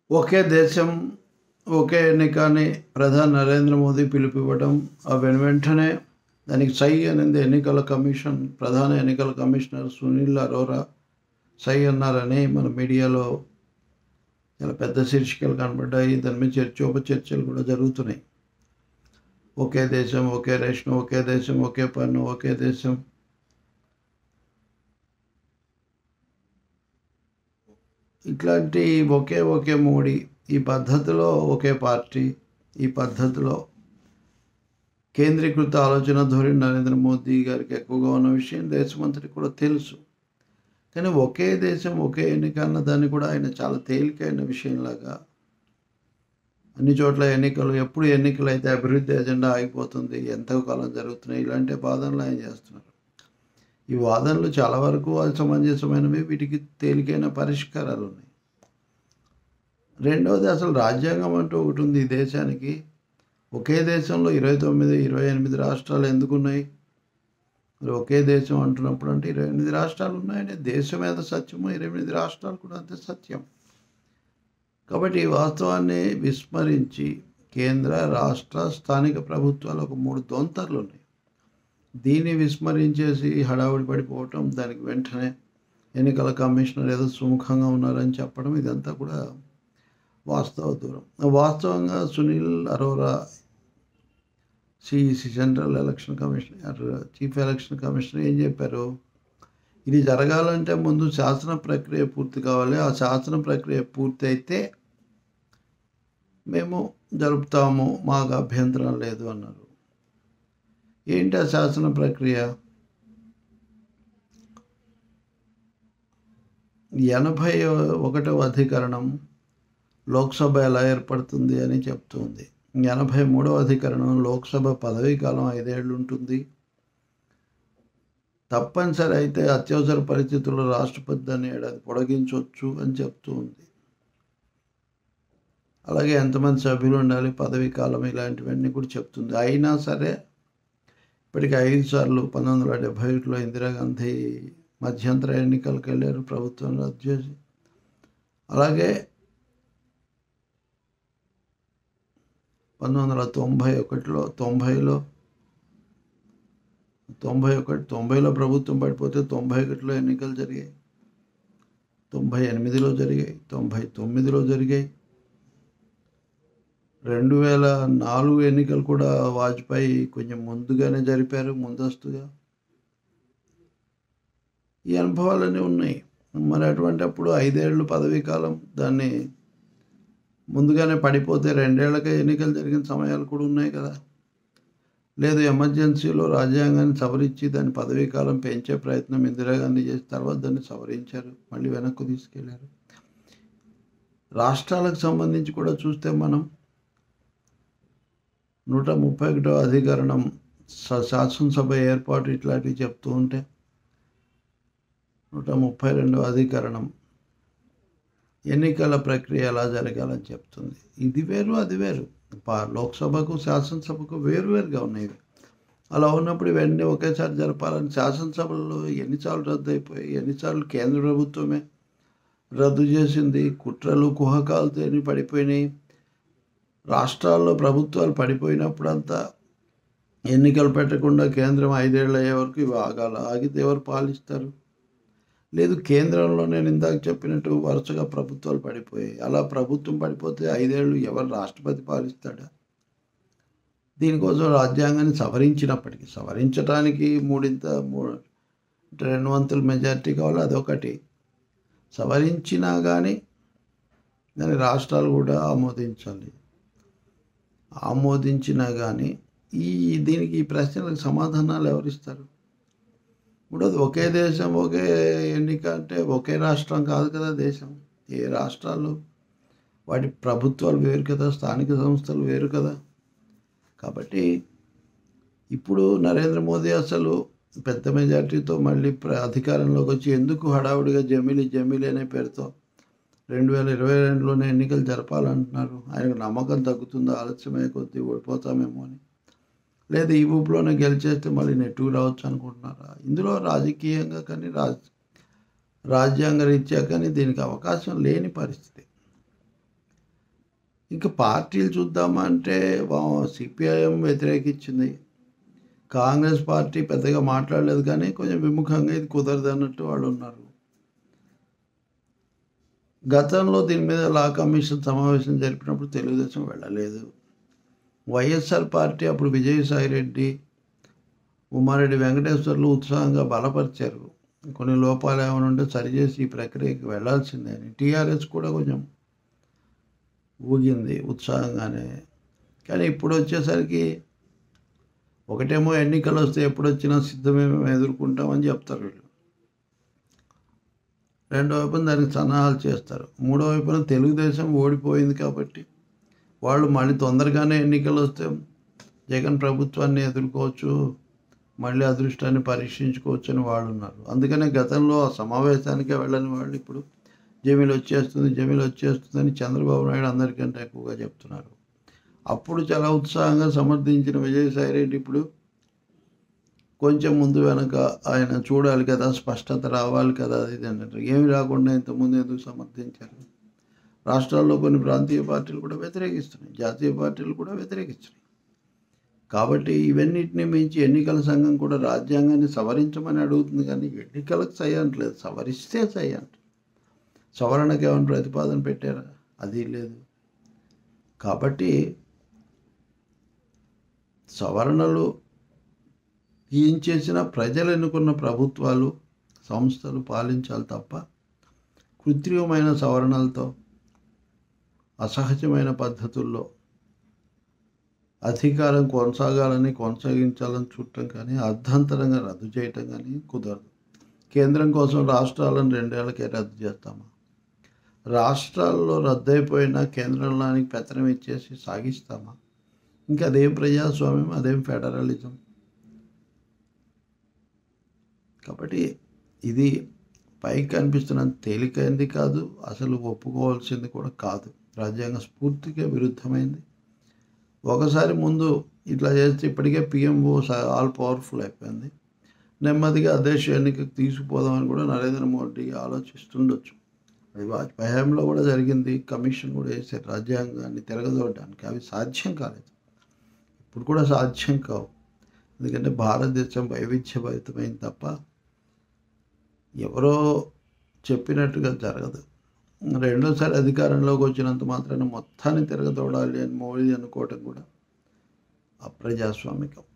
ఒకే దేశం ఒకే ఎన్నిక అని ప్రధాని నరేంద్ర మోదీ పిలుపువ్వడం ఆ వెను వెంటనే దానికి సై అనేది ఎన్నికల కమిషన్ ప్రధాన ఎన్నికల కమిషనర్ సునీల్ అరోరా సై అన్నారని మన మీడియాలో చాలా పెద్ద శీర్షికలు కనబడ్డాయి దాని మీద చర్చోప చర్చలు కూడా జరుగుతున్నాయి ఒకే దేశం ఒకే రేషన్ ఒకే దేశం ఒకే పన్ను ఒకే దేశం ఇట్లాంటి ఒకే ఒకే మోడీ ఈ పద్ధతిలో ఒకే పార్టీ ఈ పద్ధతిలో కేంద్రీకృత ఆలోచన ధోరణి నరేంద్ర మోదీ గారికి ఎక్కువగా ఉన్న విషయం దేశమంతటికి కూడా తెలుసు కానీ ఒకే దేశం ఒకే ఎన్నిక అన్న దాన్ని కూడా ఆయన చాలా తేలికైన విషయంలాగా అన్ని చోట్ల ఎన్నికలు ఎప్పుడు ఎన్నికలు అయితే అభివృద్ధి ఎజెండా ఆగిపోతుంది ఎంతో కాలం జరుగుతున్నాయి ఇలాంటి వాదనలు ఆయన చేస్తున్నారు ఈ వాదనలు చాలా వరకు అసమంజసమైనవి వీటికి తేలికైన పరిష్కారాలు ఉన్నాయి రెండవది అసలు రాజ్యాంగం అంటూ ఒకటి ఉంది ఈ దేశానికి ఒకే దేశంలో ఇరవై తొమ్మిది ఇరవై ఎనిమిది రాష్ట్రాలు ఎందుకు ఉన్నాయి మరి ఒకే దేశం అంటున్నప్పుడు అంటే ఇరవై ఎనిమిది రాష్ట్రాలు ఉన్నాయని దేశం ఎంత సత్యమో ఇరవై ఎనిమిది రాష్ట్రాలు కూడా అంతే సత్యం కాబట్టి ఈ వాస్తవాన్ని విస్మరించి కేంద్ర రాష్ట్ర స్థానిక ప్రభుత్వాలు ఒక మూడు దొంతర్లు ఉన్నాయి దీన్ని విస్మరించేసి హడావుడి పడిపోవటం దానికి వెంటనే ఎన్నికల కమిషనర్ ఏదో సుముఖంగా ఉన్నారని చెప్పడం ఇదంతా కూడా వాస్తవ దూరం వాస్తవంగా Sunil Arora CEC central election commissioner chief election commissioner ఏం చెప్పారు ఇది జరగాలంటే ముందు శాసన ప్రక్రియ పూర్తి కావాలి ఆ శాసన ప్రక్రియ పూర్తి అయితే మేము జరుపుతాము మాకు అభ్యంతరం లేదు అన్నారు ఏంటి ఆ శాసన ప్రక్రియ ఎనభై ఒకటవ అధికరణం లోక్సభ ఎలా ఏర్పడుతుంది అని చెప్తుంది ఎనభై మూడవ అధికరణం లోక్సభ పదవీ కాలం ఐదేళ్ళు ఉంటుంది తప్పనిసరి అయితే అత్యవసర పరిస్థితుల్లో రాష్ట్రపతి దాన్ని ఏడాది పొడిగించవచ్చు అని చెప్తూ ఉంది అలాగే ఎంతమంది సభ్యులు ఉండాలి పదవీ కాలం ఇలాంటివన్నీ కూడా చెప్తుంది అయినా సరే ఇప్పటికి ఐదు సార్లు పంతొమ్మిది వందల డెబ్భై ఒకటిలో ఇందిరాగాంధీ మధ్యంతర ఎన్నికలకు వెళ్ళారు ప్రభుత్వం రద్దు చేసి అలాగే పంతొమ్మిది వందల తొంభై ఒకటిలో తొంభైలో తొంభై ఒకటి తొంభైలో ప్రభుత్వం పడిపోతే తొంభై ఒకటిలో ఎన్నికలు జరిగాయి తొంభై ఎనిమిదిలో జరిగాయి తొంభై తొమ్మిదిలో జరిగాయి రెండు వేల నాలుగు ఎన్నికలు కూడా వాజ్పేయి కొంచెం ముందుగానే జరిపారు ముందస్తుగా ఈ అనుభవాలన్నీ ఉన్నాయి మరి అటువంటి అప్పుడు ఐదేళ్ళు పదవీ కాలం దాన్ని ముందుగానే పడిపోతే రెండేళ్లకే ఎన్నికలు జరిగిన సమయాలు కూడా ఉన్నాయి కదా లేదు ఎమర్జెన్సీలో రాజ్యాంగాన్ని సవరించి దాని పదవీ కాలం పెంచే ప్రయత్నం ఇందిరాగాంధీ చేసి తర్వాత దాన్ని సవరించారు మళ్ళీ వెనక్కు తీసుకెళ్లారు రాష్ట్రాలకు సంబంధించి కూడా చూస్తే మనం నూట ముప్పై ఒకటో అధికరణం శాసనసభ ఏర్పాటు ఇట్లాంటివి చెప్తూ ఉంటే నూట ముప్పై రెండవ అధికరణం ఎన్నికల ప్రక్రియ ఎలా జరగాలని చెప్తుంది ఇది వేరు అది వేరు లోక్సభకు శాసనసభకు వేరువేరుగా ఉన్నాయి అలా ఉన్నప్పుడు ఇవన్నీ ఒకేసారి జరపాలని శాసనసభలో ఎన్నిసార్లు రద్దు అయిపోయాయి ఎన్నిసార్లు కేంద్ర ప్రభుత్వమే రద్దు చేసింది కుట్రలు కుహకాలతో ఎన్ని పడిపోయినాయి రాష్ట్రాల్లో ప్రభుత్వాలు పడిపోయినప్పుడంతా ఎన్నికలు పెట్టకుండా కేంద్రం ఐదేళ్ళు అయ్యే వరకు ఇవి ఆగాల ఆగితే ఎవరు పాలిస్తారు లేదు కేంద్రంలో నేను ఇందాక చెప్పినట్టు వరుసగా ప్రభుత్వాలు పడిపోయాయి అలా ప్రభుత్వం పడిపోతే ఐదేళ్ళు ఎవరు రాష్ట్రపతి పాలిస్తాడా దీనికోసం రాజ్యాంగాన్ని సవరించినప్పటికీ సవరించడానికి మూడింత మూడు రెండు వంతుల మెజారిటీ కావాలి అదొకటి సవరించినా కానీ దాని రాష్ట్రాలు కూడా ఆమోదించాలి ఆమోదించినా కానీ ఈ దీనికి ఈ ప్రశ్నలకు సమాధానాలు ఎవరిస్తారు ఇప్పుడు ఒకే దేశం ఒకే ఎన్నిక అంటే ఒకే రాష్ట్రం కాదు కదా దేశం ఏ రాష్ట్రాలు వాటి ప్రభుత్వాలు వేరు కదా స్థానిక సంస్థలు వేరు కదా కాబట్టి ఇప్పుడు నరేంద్ర మోదీ అసలు పెద్ద మెజార్టీతో మళ్ళీ ప్ర అధికారంలోకి వచ్చి ఎందుకు హడావుడిగా జమిలి జమిలి అనే పేరుతో రెండు వేల ఇరవై రెండులోనే ఎన్నికలు జరపాలంటున్నారు ఆయనకు నమ్మకం తగ్గుతుందో ఆలస్యమయ్యే కొద్దీ ఓడిపోతామేమో అని లేదా ఈ ఊపులోనే గెలిచేస్తే మళ్ళీ నెట్టుకు రావచ్చు అనుకుంటున్నారా ఇందులో రాజకీయంగా కానీ రాజ్ రాజ్యాంగ రీత్యా కానీ దీనికి అవకాశం లేని పరిస్థితి ఇంకా పార్టీలు చూద్దామా అంటే సిపిఐఎం వ్యతిరేకించింది కాంగ్రెస్ పార్టీ పెద్దగా మాట్లాడలేదు కానీ కొంచెం విముఖంగా ఇది కుదరదు అన్నట్టు వాళ్ళు ఉన్నారు గతంలో దీని మీద లా కమిషన్ సమావేశం జరిపినప్పుడు తెలుగుదేశం వెళ్ళలేదు వైఎస్ఆర్ పార్టీ అప్పుడు విజయసాయి రెడ్డి ఉమారెడ్డి వెంకటేశ్వర్లు ఉత్సాహంగా బలపరిచారు కొన్ని లోపాలు ఏమైనా ఉంటే సరిచేసి ఈ ప్రక్రియకి వెళ్ళాల్సిందే అని టీఆర్ఎస్ కూడా కొంచెం ఊగింది ఉత్సాహంగానే కానీ ఇప్పుడు వచ్చేసరికి ఒకటేమో ఎన్నికలు వస్తే ఎప్పుడు వచ్చినా సిద్ధమే మేము ఎదుర్కొంటామని చెప్తారు వీళ్ళు రెండో వైపున దానికి సన్నాహాలు చేస్తారు మూడో వైపున తెలుగుదేశం ఓడిపోయింది కాబట్టి వాళ్ళు మళ్ళీ తొందరగానే ఎన్నికలు వస్తే జగన్ ప్రభుత్వాన్ని ఎదుర్కోవచ్చు మళ్ళీ అదృష్టాన్ని పరీక్షించుకోవచ్చు అని వాళ్ళు ఉన్నారు అందుకనే గతంలో ఆ సమావేశానికే వెళ్ళని వాళ్ళు ఇప్పుడు జమీలు వచ్చేస్తుంది జమీలు వచ్చేస్తుందని చంద్రబాబు నాయుడు అందరికంటే ఎక్కువగా చెప్తున్నారు అప్పుడు చాలా ఉత్సాహంగా సమర్థించిన విజయసాయి రెడ్డి ఇప్పుడు కొంచెం ముందు వెనక ఆయన చూడాలి కదా స్పష్టత రావాలి కదా అది ఇది అంటారు ఏమి రాకుండా ఇంతకుముందు ఎందుకు సమర్థించారు రాష్ట్రాల్లో కొన్ని ప్రాంతీయ పార్టీలు కూడా వ్యతిరేకిస్తున్నాయి జాతీయ పార్టీలు కూడా వ్యతిరేకిస్తున్నాయి కాబట్టి ఇవన్నిటిని మించి ఎన్నికల సంఘం కూడా రాజ్యాంగాన్ని సవరించమని అడుగుతుంది కానీ ఎన్నికలకు సై అంటలేదు సవరిస్తే సై అంట సవరణకి ఏమైనా ప్రతిపాదన పెట్టారా అది లేదు కాబట్టి సవరణలు ఏం చేసినా ప్రజలు ఎన్నుకున్న ప్రభుత్వాలు సంస్థలు పాలించాలి తప్ప కృత్రిమమైన సవరణలతో అసహజమైన పద్ధతుల్లో అధికారం కొనసాగాలని కొనసాగించాలని చూడటం కానీ అర్ధంతరంగా రద్దు చేయటం కానీ కుదరదు కేంద్రం కోసం రాష్ట్రాలను రెండేళ్లకే రద్దు చేస్తామా రాష్ట్రాల్లో రద్దయిపోయిన కేంద్రంలోనికి పెత్తనం ఇచ్చేసి సాగిస్తామా ఇంకా అదేం ప్రజాస్వామ్యం అదేం ఫెడరలిజం కాబట్టి ఇది పైకి కనిపిస్తున్నంత తేలికైంది కాదు అసలు ఒప్పుకోవాల్సింది కూడా కాదు రాజ్యాంగ స్ఫూర్తిగా విరుద్ధమైంది ఒకసారి ముందు ఇట్లా చేస్తే ఇప్పటికే పిఎంఓ ఆల్ పవర్ఫుల్ అయిపోయింది నెమ్మదిగా దేశ ఎన్నికకు తీసుకుపోదామని కూడా నరేంద్ర మోడీ ఆలోచిస్తుండొచ్చు అది వాజ్పేయి హయాంలో కూడా జరిగింది కమిషన్ కూడా వేసారు రాజ్యాంగాన్ని తిరగదోడడానికి అవి సాధ్యం కాలేదు ఇప్పుడు కూడా సాధ్యం కావు ఎందుకంటే భారతదేశం వైవిధ్యభరితమైంది తప్ప ఎవరో చెప్పినట్టుగా జరగదు రెండోసారి అధికారంలోకి వచ్చినంత మాత్రాన మొత్తాన్ని తిరగదోడాలి అని మోడీ అనుకోవటం కూడా అప్రజాస్వామికం